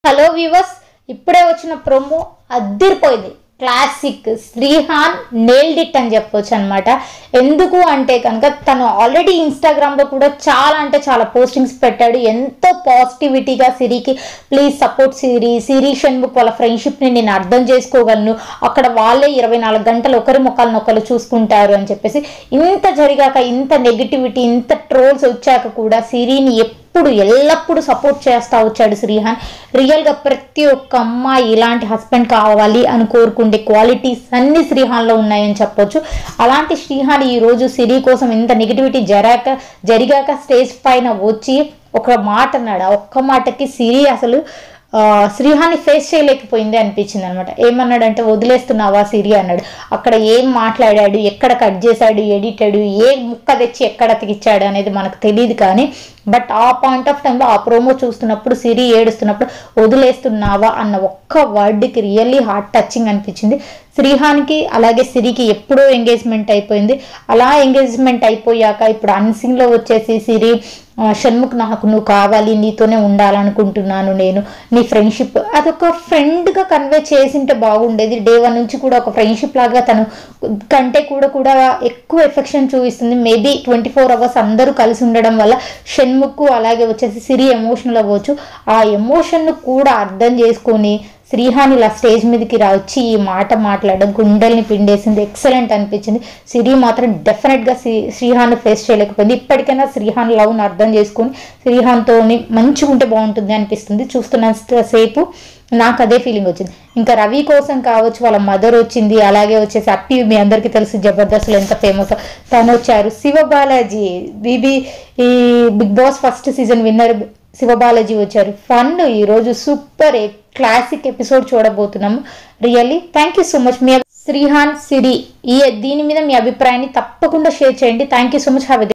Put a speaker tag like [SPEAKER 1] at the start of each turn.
[SPEAKER 1] hello viewers ఇప్పుడే వచ్చిన promo అద్దిరిపోయింది క్లాసిక్ శ్రీహాన్ నేల్డ్ ఇట్ అని చెప్పొచ్చు అనమాట ఎందుకు అంటే కనుక తను ఆల్రెడీ ఇన్స్టాగ్రామ్లో కూడా చాలా అంటే చాలా పోస్టింగ్స్ పెట్టాడు ఎంతో పాజిటివిటీగా సిరికి ప్లీజ్ సపోర్ట్ సిరి సిరి షణ్ముఖ్ వాళ్ళ ఫ్రెండ్షిప్ని నేను అర్థం చేసుకోగలను అక్కడ వాళ్ళే ఇరవై నాలుగు గంటలు ఒకరి ముఖాలను ఒకరు చూసుకుంటారు అని చెప్పేసి ఇంత జరిగాక ఇంత నెగిటివిటీ ఇంత ట్రోల్స్ వచ్చాక కూడా సిరిని ఎప్పుడు ఎల్లప్పుడూ సపోర్ట్ చేస్తా వచ్చాడు శ్రీహాన్ రియల్గా ప్రతి ఒక్క అమ్మాయి ఇలాంటి హస్బెండ్ కావాలి అని కోరుకుంటే క్వాలిటీస్ అన్ని శ్రీహాన్లో ఉన్నాయని చెప్పొచ్చు అలాంటి శ్రీహాన్ ఈ రోజు సిరి కోసం ఇంత నెగిటివిటీ జరాక జరిగాక స్టేజ్ పైన వచ్చి ఒక మాట అన్నాడు ఆ ఒక్క మాటకి సిరి అసలు ఆ, శ్రీహాన్ని ఫేస్ చేయలేకపోయింది అనిపించింది అనమాట ఏమన్నాడంటే వదిలేస్తున్నావా సిరి అన్నాడు అక్కడ ఏం మాట్లాడాడు ఎక్కడ కట్ చేశాడు ఎడిటాడు ఏ ముక్క తెచ్చి ఎక్కడ అతికిచ్చాడు అనేది మనకు తెలియదు కానీ బట్ ఆ పాయింట్ ఆఫ్ టైంలో ఆ ప్రోమో చూస్తున్నప్పుడు సిరి ఏడుస్తున్నప్పుడు వదిలేస్తున్నావా అన్న ఒక్క వర్డ్కి రియల్లీ హార్ట్ టచింగ్ అనిపించింది శ్రీహాన్కి అలాగే సిరికి ఎప్పుడో ఎంగేజ్మెంట్ అయిపోయింది అలా ఎంగేజ్మెంట్ అయిపోయాక ఇప్పుడు అన్సింగ్లో వచ్చేసి సిరి ఆ, షణ్ముఖ్ నాకు నువ్వు కావాలి నీతోనే ఉండాలనుకుంటున్నాను నేను నీ ఫ్రెండ్షిప్ అదొక ఫ్రెండ్గా కన్వే చేసింటే బాగుండేది డే వన్ నుంచి కూడా ఒక ఫ్రెండ్షిప్ లాగా తను కంటే కూడా కూడా ఎక్కువ ఎఫెక్షన్ చూపిస్తుంది మేబీ ట్వంటీ ఫోర్ అవర్స్ అందరూ కలిసి ఉండడం వల్ల షణ్ముఖ్ అలాగే వచ్చేసి సిరి ఎమోషనల్ అవ్వచ్చు ఆ ఎమోషన్ను కూడా అర్థం చేసుకొని శ్రీహాన్ ఇలా స్టేజ్ మీదకి రా వచ్చి ఈ మాట మాట్లాడడం గుండెల్ని పిండేసింది ఎక్సలెంట్ అనిపించింది సిరి మాత్రం డెఫినెట్గా శ్రీ శ్రీహాన్ ఫేస్ చేయలేకపోయింది ఇప్పటికైనా శ్రీహాన్ లవ్ను అర్థం చేసుకొని శ్రీహాన్తో మంచిగా ఉంటే బాగుంటుంది అనిపిస్తుంది చూస్తున్నంత సేపు నాకు అదే ఫీలింగ్ వచ్చింది ఇంకా రవి కోసం కావచ్చు వాళ్ళ మదర్ వచ్చింది అలాగే వచ్చేసి అప్పి మీ అందరికీ తెలుసు జబర్దస్త్లో ఎంత ఫేమస్ తను వచ్చారు శివబాలాజీ బీబీ ఈ Big Boss first season winner Sivabalaji వచ్చారు ఫన్ ఈరోజు సూపర్ క్లాసిక్ ఎపిసోడ్ చూడబోతున్నాము really thank you so much మీ శ్రీహాన్ సిరి ఈ దీని మీద మీ అభిప్రాయాన్ని తప్పకుండా షేర్ చేయండి thank you so much have